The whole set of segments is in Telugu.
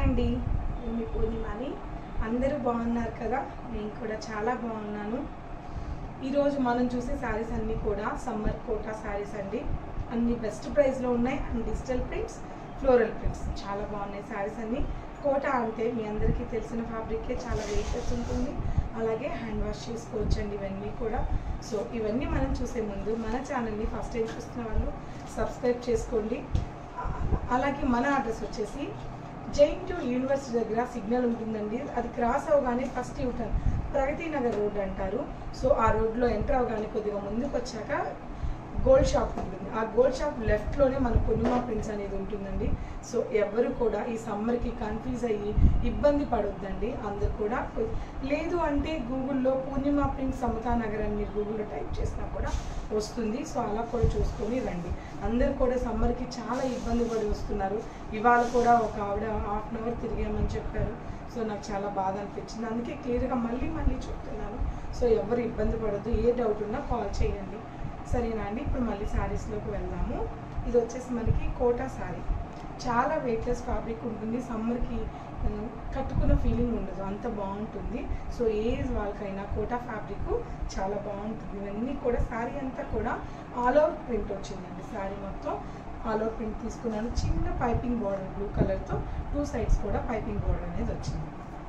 అండి నేను మీ పూర్ణిమని అందరూ బాగున్నారు కదా నేను కూడా చాలా బాగున్నాను ఈరోజు మనం చూసే శారీస్ అన్నీ కూడా సమ్మర్ కోటా శారీస్ అండి అన్ని బెస్ట్ ప్రైస్లో ఉన్నాయి and digital prints floral prints చాలా బాగున్నాయి శారీస్ అన్నీ కోటా అంటే మీ అందరికీ తెలిసిన ఫ్యాబ్రికే చాలా వెయిట్లెస్ ఉంటుంది అలాగే హ్యాండ్ వాష్ చేసుకోవచ్చు అండి ఇవన్నీ కూడా సో ఇవన్నీ మనం చూసే ముందు మన ఛానల్ని ఫస్ట్ టైం చూస్తున్న వాళ్ళు సబ్స్క్రైబ్ చేసుకోండి అలాగే మన అడ్రస్ వచ్చేసి జైన్ టు యూనివర్సిటీ దగ్గర సిగ్నల్ ఉంటుందండి అది క్రాస్ అవగానే first U turn Pragathi Nagar road అంటారు సో ఆ రోడ్లో ఎంటర్ అవగానే కొద్దిగా ముందుకు వచ్చాక గోల్డ్ షాప్ ఉంటుంది ఆ గోల్డ్ షాప్ లెఫ్ట్లోనే మన పూర్ణిమ ప్రింట్స్ అనేది ఉంటుందండి సో ఎవరు కూడా ఈ సమ్మర్కి కన్ఫ్యూజ్ అయ్యి ఇబ్బంది పడొద్దండి అందరు కూడా లేదు అంటే గూగుల్లో పూర్ణిమ ప్రింట్స్ సమతా నగర్ అని మీరు గూగుల్లో టైప్ చేసినా కూడా వస్తుంది సో అలా కూడా చూసుకొని రండి అందరు కూడా సమ్మర్కి చాలా ఇబ్బంది పడి వస్తున్నారు ఇవాళ కూడా ఒక ఆవిడ హాఫ్ అన్ అవర్ తిరిగామని చెప్పారు సో నాకు చాలా బాధ అనిపించింది అందుకే క్లియర్గా మళ్ళీ మళ్ళీ చెప్తున్నాను సో ఎవరు ఇబ్బంది పడద్దు ఏ డౌట్ ఉన్నా కాల్ చేయండి సరేనా అండి ఇప్పుడు మళ్ళీ శారీస్లోకి వెళ్దాము ఇది వచ్చేసి మనకి కోటా శారీ చాలా వెయిట్లెస్ ఫ్యాబ్రిక్ ఉంటుంది సమ్మర్కి కట్టుకున్న ఫీలింగ్ ఉండదు అంత బాగుంటుంది సో ఏజ్ వాళ్ళకైనా కోటా ఫ్యాబ్రిక్ చాలా బాగుంటుంది ఇవన్నీ కూడా శారీ అంతా కూడా ఆల్ ఓవర్ ప్రింట్ వచ్చిందండి శారీ మొత్తం ఆల్ ఓవర్ ప్రింట్ తీసుకున్నాను చిన్న పైపింగ్ బార్డర్ బ్లూ కలర్తో టూ సైడ్స్ కూడా పైపింగ్ బార్డర్ అనేది వచ్చింది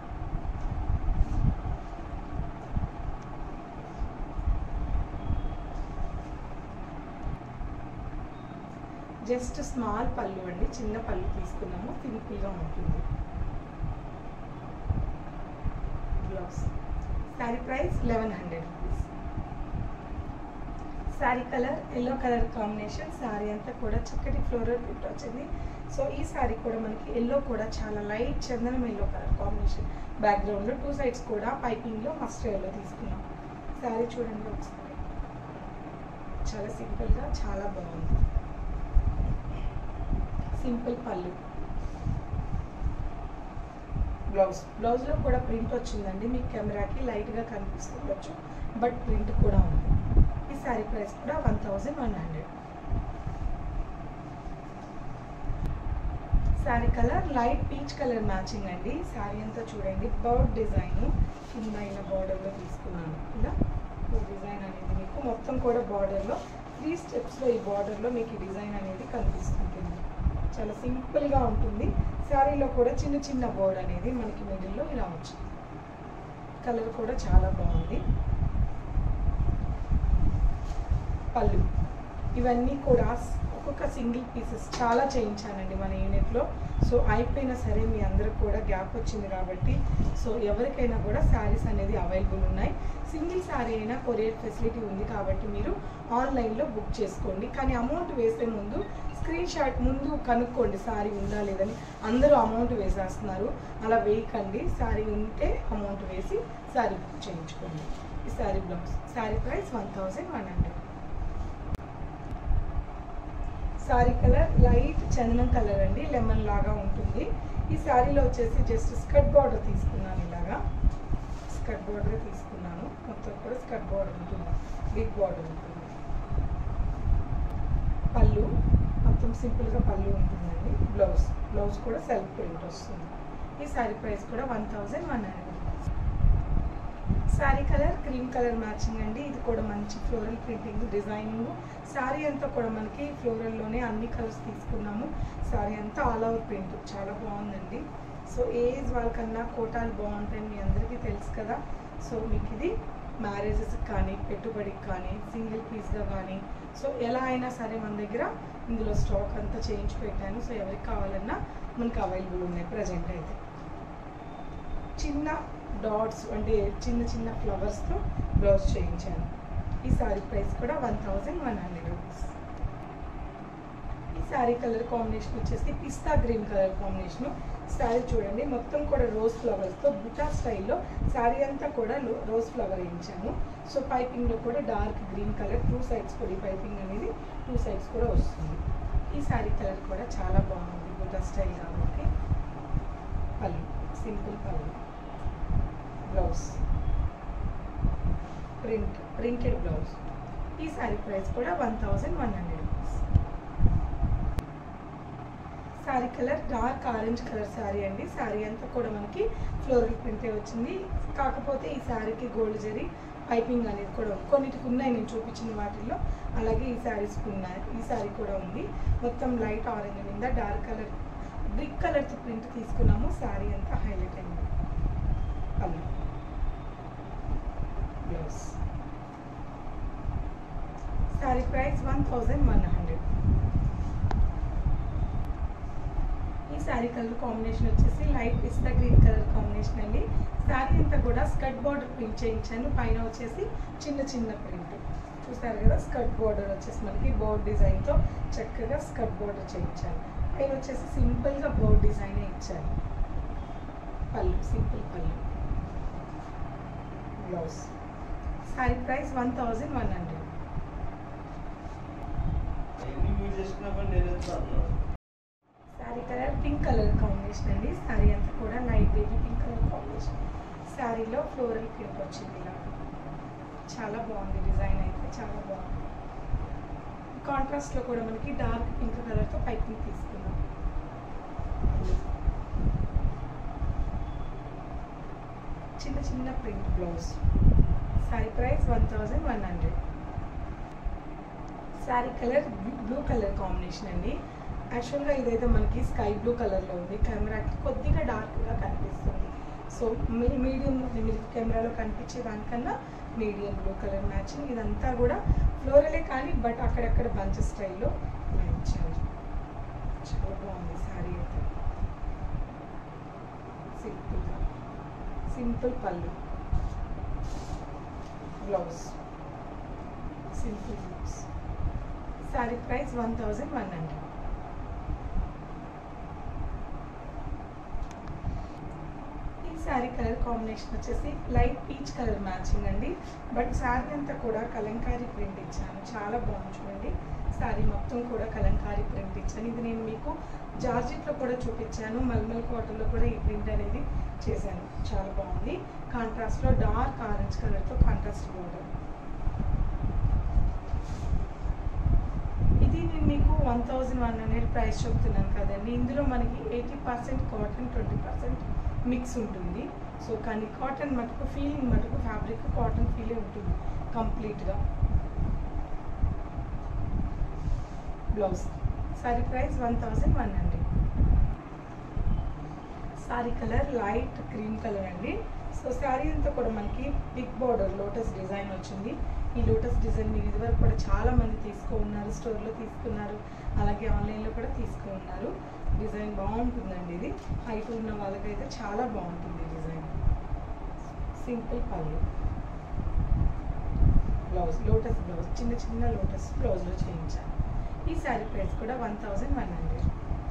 జస్ట్ స్మాల్ పళ్ళు అండి చిన్న పళ్ళు తీసుకున్నాము సింపుల్గా ఉంటుంది blouse sari price eleven hundred rupees sari colour yellow colour combination sari అంతా కూడా చక్కటి ఫ్లోరల్ ప్రింట్ వచ్చింది సో ఈ శారీ కూడా మనకి ఎల్లో కూడా చాలా లైట్ చందనం ఎల్లో కలర్ కాంబినేషన్ బ్యాక్గ్రౌండ్లో టూ సైడ్స్ కూడా పైపింగ్లో మస్టర్ ఎల్లో తీసుకున్నాం శారీ చూడండి ఒకసారి చాలా సింపుల్గా చాలా బాగుంది సింపుల్ పళ్ళు బ్లౌజ్ బ్లౌజ్లో కూడా ప్రింట్ వచ్చిందండి మీకు కెమెరాకి లైట్గా కనిపిస్తుండొచ్చు బట్ ప్రింట్ కూడా ఉంది ఈ శారీ ప్రైస్ కూడా one thousand one hundred sari colour light peach colour matching అండి శారీ అంతా చూడండి బర్డ్ డిజైన్ కింద ఇలా బార్డర్లో తీసుకున్నాను ఇలా డిజైన్ అనేది మీకు మొత్తం కూడా బార్డర్లో త్రీ స్టెప్స్లో ఈ బార్డర్లో మీకు ఈ డిజైన్ అనేది కనిపిస్తుంటుంది చాలా సింపుల్గా ఉంటుంది శారీలో కూడా చిన్న చిన్న బోర్డ్ అనేది మనకి మిడిల్లో ఇలా వచ్చింది కలర్ కూడా చాలా బాగుంది పళ్ళు ఇవన్నీ కూడా ఒక్కొక్క సింగిల్ పీసెస్ చాలా చేయించానండి మన యూనిట్లో సో అయిపోయినా సరే మీ అందరికి కూడా గ్యాప్ వచ్చింది కాబట్టి సో ఎవరికైనా కూడా శారీస్ అనేది అవైలబుల్ ఉన్నాయి సింగిల్ శారీ అయినా కొరియర్ ఫెసిలిటీ ఉంది కాబట్టి మీరు ఆన్లైన్లో బుక్ చేసుకోండి కానీ అమౌంట్ వేసే ముందు స్క్రీన్ షాట్ ముందు కనుక్కోండి శారీ ఉందా లేదని అందరూ అమౌంట్ వేసేస్తున్నారు అలా వేయకండి శారీ ఉంటే అమౌంట్ వేసి శారీ బుక్ చేయించుకోండి ఈ sari blouse sari price one thousand one hundred sari colour light చందనం కలర్ అండి లెమన్ లాగా ఉంటుంది ఈ శారీలో వచ్చేసి జస్ట్ స్కర్ట్ బార్డర్ తీసుకున్నాను ఇలాగా స్కర్ట్ బార్డర్ తీసుకున్నాను మొత్తం కూడా స్కర్ట్ బార్డర్ ఉంటుంది బిగ్ బార్డర్ ఉంటుంది పళ్ళు మొత్తం సింపుల్గా పళ్ళు ఉంటుందండి బ్లౌజ్ బ్లౌజ్ కూడా సెల్ఫ్ ప్రింట్ వస్తుంది ఈ శారీ ప్రైస్ కూడా one thousand one hundred sari colour cream colour matching అండి ఇది కూడా మంచి ఫ్లోరల్ ప్రింటింగ్ డిజైనింగ్ శారీ అంతా కూడా మనకి ఫ్లోరల్లోనే అన్ని కలర్స్ తీసుకున్నాము శారీ అంతా ఆల్ ఓవర్ ప్రింట్ చాలా బాగుందండి సో ఏజ్ వాళ్ళకన్నా కోటాలు బాగుంటాయని మీ అందరికీ తెలుసు కదా సో మీకు ఇది మ్యారేజెస్ కానీ పెట్టుబడికి కానీ సింగిల్ పీస్గా కానీ సో ఎలా అయినా సరే మన దగ్గర ఇందులో స్టాక్ అంతా చేయించి పెట్టాను సో ఎవరికి కావాలన్నా మనకి అవైలబుల్ ఉన్నాయి ప్రజెంట్ అయితే చిన్న డాట్స్ అంటే చిన్న చిన్న ఫ్లవర్స్తో బ్లౌజ్ చేయించాను ఈ శారీ ప్రైస్ కూడా one thousand one hundred rupees ఈ శారీ కలర్ కాంబినేషన్ వచ్చేసి పిస్తా గ్రీన్ కలర్ కాంబినేషన్ శారీ చూడండి మొత్తం కూడా రోజ్ ఫ్లవర్స్తో బుటా స్టైల్లో శారీ అంతా కూడా రోజ్ ఫ్లవర్ వేయించాను సో పైపింగ్లో కూడా dark green colour two sides కూడా ఈ పైపింగ్ అనేది టూ సైడ్స్ కూడా వస్తుంది ఈ శారీ కలర్ కూడా చాలా బాగుంది బుటా స్టైల్ కాబట్టి పళ్ళు సింపుల్ పళ్ళు బ్లౌజ్ ప్రింట్ ప్రింటెడ్ బ్లౌజ్ ఈ శారీ ప్రైస్ కూడా one thousand one hundred rupees sari colour dark orange colour sari అండి శారీ అంతా కూడా మనకి ఫ్లోరల్ ప్రింటే వచ్చింది కాకపోతే ఈ శారీకి గోల్డ్ జరీ పైపింగ్ అనేది కూడా ఉంది కొన్నిటికి ఉన్నాయి నేను చూపించిన వాటిల్లో అలాగే ఈ శారీస్కి ఉన్నాయి ఈ శారీ కూడా ఉంది మొత్తం లైట్ ఆరెంజ్ మీద డార్క్ కలర్ బ్రిక్ కలర్తో ప్రింట్ తీసుకున్నాము శారీ అంతా హైలైట్ అయింది పళ్ళు blouse sari price one thousand one hundred ఈ శారీ కలర్ కాంబినేషన్ వచ్చేసి లైట్ పిస్తా గ్రీన్ కలర్ కాంబినేషన్ అండి శారీ అంతా కూడా స్కర్ట్ బార్డర్ ప్రింట్ చేయించాను పైన వచ్చేసి చిన్న చిన్న ప్రింట్ చూసారు కదా స్కర్ట్ బార్డర్ వచ్చేసి మనకి బోర్డ్ డిజైన్తో చక్కగా స్కర్ట్ బార్డర్ చేయించాను పైన వచ్చేసి సింపుల్గా బోర్డ్ డిజైన్ ఇచ్చాను పళ్ళు సింపుల్ పళ్ళు blouse sari price one thousand one hundred ఎన్ని యూజ్ చేసుకున్నా కానీ నేను ఎంత అన్నా sari colour pink colour combination అండి శారీ అంతా కూడా light baby pink colour combination శారీలో ఫ్లోరల్ ప్రింట్ వచ్చింది ఇలా చాలా బాగుంది డిజైన్ అయితే చాలా బాగుంది కాంట్రాస్ట్లో కూడా మనకి డార్క్ పింక్ కలర్తో పైపింగ్ తీసుకున్నాం చిన్న చిన్న print blouse sari price one thousand one hundred sari colour blue colour combination అండి యాక్చువల్గా ఇదైతే మనకి స్కై బ్లూ కలర్లో ఉంది కెమెరాకి కొద్దిగా డార్క్గా కనిపిస్తుంది సో మీ మీడియం మీరు కెమెరాలో కనిపించే దానికన్నా మీడియం బ్లూ కలర్ మ్యాచింగ్ ఇదంతా కూడా ఫ్లోరలే కానీ బట్ అక్కడక్కడ బంచ్ స్టైల్లో ఇచ్చారు చాలా బాగుంది శారీ అయితే సింపుల్గా సింపుల్ పళ్ళు blouse simple blouse sari price one thousand one hundred ఈ శారీ కలర్ కాంబినేషన్ వచ్చేసి లైట్ పీచ్ కలర్ మ్యాచింగ్ అండి బట్ శారీ అంతా కూడా కలంకారీ ప్రింట్ ఇచ్చాను చాలా బాగుంది చూడండి శారీ మొత్తం కూడా కలంకారీ ప్రింట్ ఇచ్చాను ఇది నేను మీకు జార్జెట్లో కూడా చూపించాను మల్మల్ కాటన్లో కూడా ఈ ప్రింట్ అనేది చేశాను చాలా బాగుంది కాంట్రాస్ట్లో డార్క్ ఆరెంజ్ కలర్తో కాంట్రాస్ట్ బోర్డర్ ఇది నేను మీకు one thousand one hundred price చెప్తున్నాను కదండి ఇందులో మనకి eighty percent cotton twenty percent mix ఉంటుంది సో కానీ కాటన్ మటుకు ఫీలింగ్ మటుకు ఫ్యాబ్రిక్ కాటన్ ఫీలే ఉంటుంది కంప్లీట్గా blouse sari price one thousand one hundred sari colour light cream colour అండి సో శారీ అంతా కూడా మనకి బిగ్ బార్డర్ లోటస్ డిజైన్ వచ్చింది ఈ లోటస్ డిజైన్ మీరు ఇదివరకు కూడా చాలా మంది తీసుకో ఉన్నారు స్టోర్లో తీసుకున్నారు అలాగే ఆన్లైన్లో కూడా తీసుకో ఉన్నారు డిజైన్ బాగుంటుందండి ఇది హైట్ ఉన్న వాళ్ళకైతే చాలా బాగుంటుంది ఈ డిజైన్ సింపుల్ పళ్ళు బ్లౌజ్ లోటస్ బ్లౌజ్ చిన్న చిన్న లోటస్ బ్లౌజ్లో చేయించాను ఈ శారీ ప్రైస్ కూడా one thousand one hundred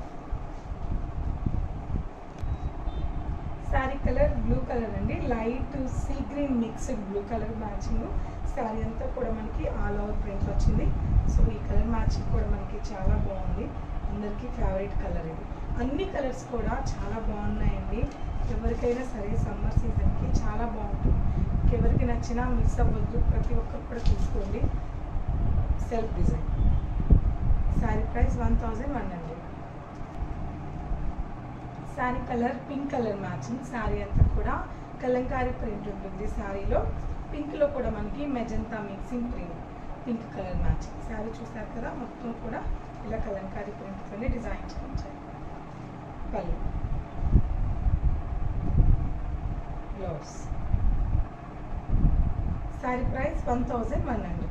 sari colour blue colour అండి light sea green mixed blue colour matching sari అంతా కూడా మనకి ఆల్ ఓవర్ ప్రింట్ వచ్చింది సో ఈ కలర్ మ్యాచింగ్ కూడా మనకి చాలా బాగుంది అందరికీ ఫేవరెట్ కలర్ ఇది అన్ని కలర్స్ కూడా చాలా బాగున్నాయండి ఎవరికైనా సరే సమ్మర్ సీజన్కి చాలా బాగుంటుంది ఎవరికి నచ్చినా మిస్ అవ్వద్దు ప్రతి ఒక్కరు కూడా తీసుకోండి self design sari price one thousand one hundred sari colour pink colour matching sari అంతా కూడా కలంకారీ ప్రింట్ ఉంటుంది శారీలో పింక్లో కూడా మనకి magenta mixing print pink colour matching sari చూసారు కదా మొత్తం కూడా ఇలా కలంకారీ ప్రింట్తోనే డిజైన్ చేయించారు పళ్ళు blouse sari price one thousand one hundred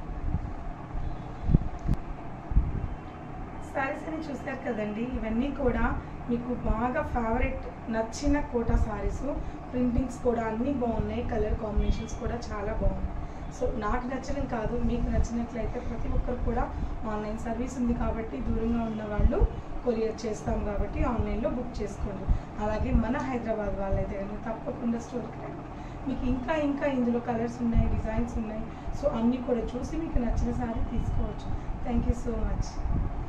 saris అని చూస్తారు కదండి ఇవన్నీ కూడా మీకు బాగా ఫేవరెట్ నచ్చిన కోటా శారీస్ ప్రింటింగ్స్ కూడా అన్నీ బాగున్నాయి కలర్ కాంబినేషన్స్ కూడా చాలా బాగున్నాయి సో నాకు నచ్చడం కాదు మీకు నచ్చినట్లయితే ప్రతి ఒక్కరు కూడా ఆన్లైన్ సర్వీస్ ఉంది కాబట్టి దూరంగా ఉన్న వాళ్ళు కొరియర్ చేస్తాం కాబట్టి ఆన్లైన్లో బుక్ చేసుకోండి అలాగే మన హైదరాబాద్ వాళ్ళైతే కనుక తప్పకుండా స్టోర్కి రండి మీకు ఇంకా ఇంకా ఇందులో కలర్స్ ఉన్నాయి డిజైన్స్ ఉన్నాయి సో అన్నీ కూడా చూసి మీకు నచ్చిన సారీ తీసుకోవచ్చు థ్యాంక్ యూ సో మచ్